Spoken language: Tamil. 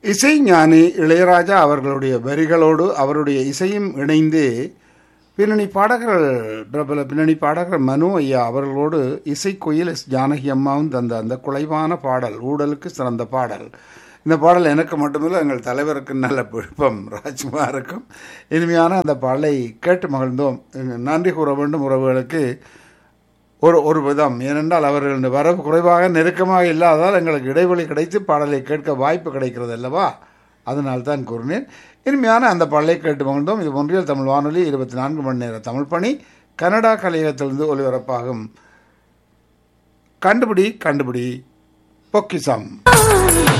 இசைஞானி இளையராஜா அவர்களுடைய வரிகளோடு அவருடைய இசையும் இணைந்து பின்னணி பாடகர்கள் பிரபல பின்னணி பாடகர் மனு ஐயா அவர்களோடு இசைக்கோயில் எஸ் ஜானகி அம்மாவும் தந்த அந்த குலைவான பாடல் ஊடலுக்கு சிறந்த பாடல் இந்த பாடல் எனக்கு மட்டுமில்லை எங்கள் தலைவருக்கு நல்ல விருப்பம் ராஜ்குமாருக்கும் இனிமையான அந்த பாடலை கேட்டு மகிழ்ந்தோம் நன்றி கூற வேண்டும் உறவுகளுக்கு ஒரு ஒரு விதம் ஏனென்றால் அவர்கள் வரவு குறைவாக நெருக்கமாக இல்லாததால் எங்களுக்கு இடைவெளி கிடைத்து பாடலை கேட்க வாய்ப்பு கிடைக்கிறது அல்லவா அதனால் தான் கூறினேன் இனிமையான அந்த பாடலை கேட்டு மகிழ்ந்தோம் இது ஒன்றியல் தமிழ் வானொலி இருபத்தி நான்கு மணி நேர தமிழ் பணி கனடா கலையகத்திலிருந்து ஒலிபரப்பாகும் கண்டுபிடி கண்டுபிடி பொக்கிசம்